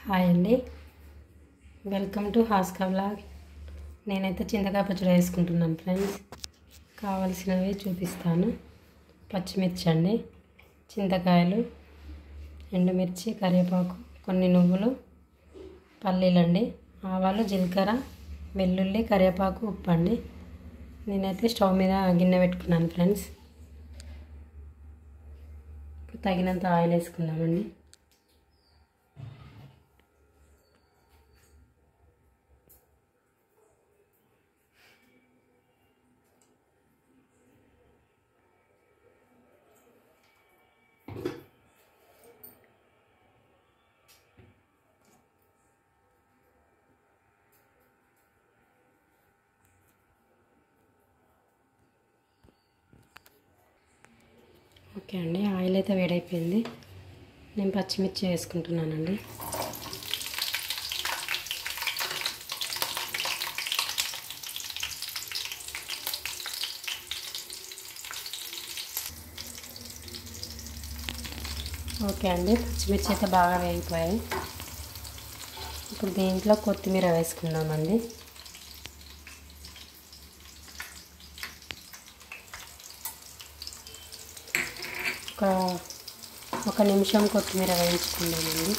hi అండి welcome to హాస్కా vlog నేనైతే చింతకాయ పచ్చడి వేసుకుంటున్నాను ఫ్రెండ్స్ కావలసినవి చూపిస్తాను పచ్చిమిర్చి అండి చింతకాయలు ఎండుమిర్చి కరివేపాకు కొన్ని నువ్వులు పల్లీలండి ఆవాలు జీలకర్ర వెల్లుల్లి కరివేపాకు ఉప్పు అండి నేనైతే స్టవ్ మీద గిన్నె పెట్టుకున్నాను ఫ్రెండ్స్ తగినంత ఆయిల్ వేసుకుందామండి ఓకే అండి ఆయిల్ అయితే వేడైపోయింది నేను పచ్చిమిర్చి వేసుకుంటున్నానండి ఓకే అండి పచ్చిమిర్చి అయితే బాగా వేగిపోయాయి ఇప్పుడు దీంట్లో కొత్తిమీర వేసుకుందామండి ఒక ఒక నిమిషం కొత్తిమీర వేయించుకుందామండి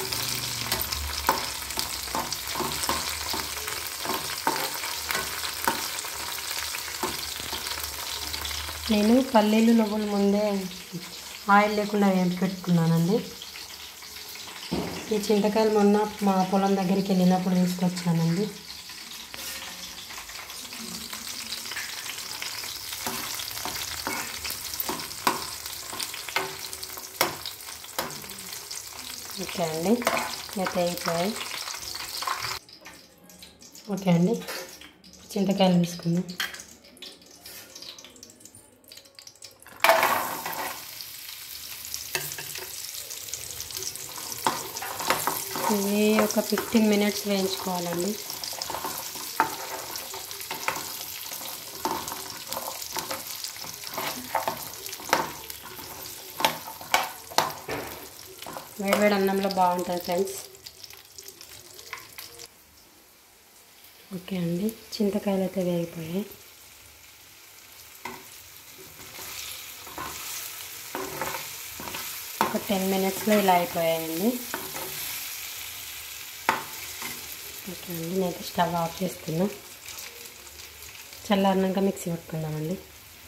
నేను పల్లీలు నువ్వులు ముందే ఆయిల్ లేకుండా వేయించి పెట్టుకున్నానండి ఈ చింతకాయలు మొన్న మా పొలం దగ్గరికి వెళ్ళినప్పుడు తీసుకొచ్చానండి ఓకే అండి అయితే అయిపోయాయి ఓకే అండి చింతకాయలు తీసుకుందాం ఇది ఒక ఫిఫ్టీన్ మినిట్స్ వేయించుకోవాలండి వేడివేడి అన్నంలో బాగుంటుంది ఫ్రెండ్స్ ఓకే అండి చింతకాయలు అయితే వేగిపోయాయి ఒక టెన్ మినిట్స్లో ఇలా అయిపోయాయండి ఓకే అండి నేనైతే స్టవ్ ఆఫ్ చేస్తున్నా చల్లారినాక మిక్సీ పట్టుకుందామండి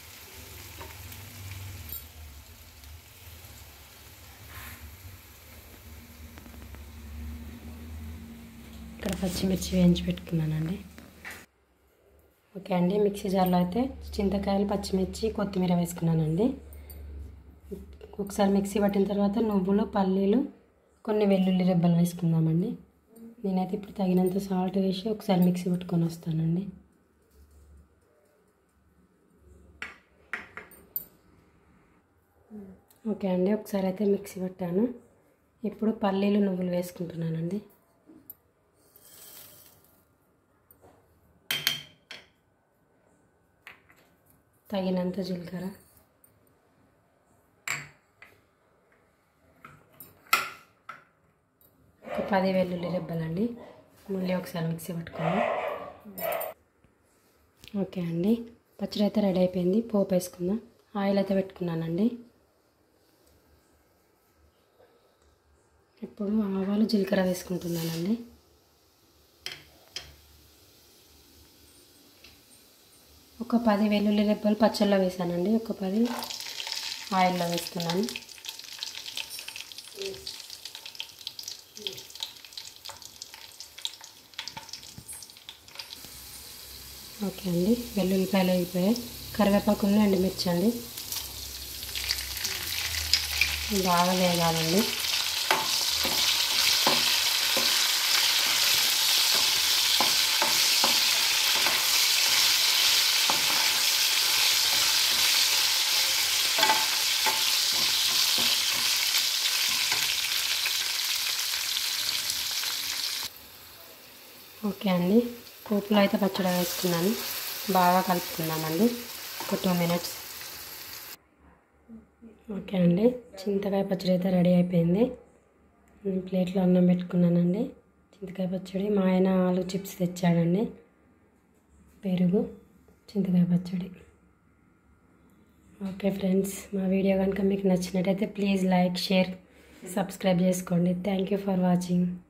ఇక్కడ పచ్చిమిర్చి వేయించి పెట్టుకున్నానండి ఓకే అండి మిక్సీ జార్లో అయితే చింతకాయలు పచ్చిమిర్చి కొత్తిమీర వేసుకున్నానండి ఒకసారి మిక్సీ పట్టిన తర్వాత నువ్వులు పల్లీలు కొన్ని వెల్లుల్లి రెబ్బలు వేసుకుందామండి నేనైతే ఇప్పుడు తగినంత సాల్ట్ వేసి ఒకసారి మిక్సీ పట్టుకొని వస్తానండి ఓకే అండి ఒకసారి అయితే మిక్సీ పట్టాను ఇప్పుడు పల్లీలు నువ్వులు వేసుకుంటున్నానండి తగినంత జీలకర్ర ఒక పది వెల్లుల్లి రెబ్బలండి మళ్ళీ ఒకసారి మిక్సీ పట్టుకోండి ఓకే అండి పచ్చడి అయితే రెడీ అయిపోయింది పోపు వేసుకుందాం ఆయిల్ అయితే పెట్టుకున్నానండి ఇప్పుడు ఆవాలు జీలకర్ర వేసుకుంటున్నానండి ఒక పది వెల్లుల్లి రెబ్బలు పచ్చళ్ళలో వేసానండి ఒక పది ఆయిల్లో వేస్తున్నాను ఓకే అండి వెల్లుల్లిపాయలు అయిపోయాయి కరివేపాకులు ఎండుమిర్చి అండి బాగా వేగాలండి ఓకే అండి పోపులో అయితే పచ్చడి వేసుకున్నాను బాగా కలుపుకున్నానండి ఒక టూ మినిట్స్ ఓకే అండి చింతకాయ పచ్చడి అయితే రెడీ అయిపోయింది నేను ప్లేట్లో అన్నం పెట్టుకున్నానండి చింతకాయ పచ్చడి మా ఆయన ఆలు చిప్స్ తెచ్చాడండి పెరుగు చింతకాయ పచ్చడి ఓకే ఫ్రెండ్స్ మా వీడియో కనుక మీకు నచ్చినట్టయితే ప్లీజ్ లైక్ షేర్ సబ్స్క్రైబ్ చేసుకోండి థ్యాంక్ యూ ఫర్ వాచింగ్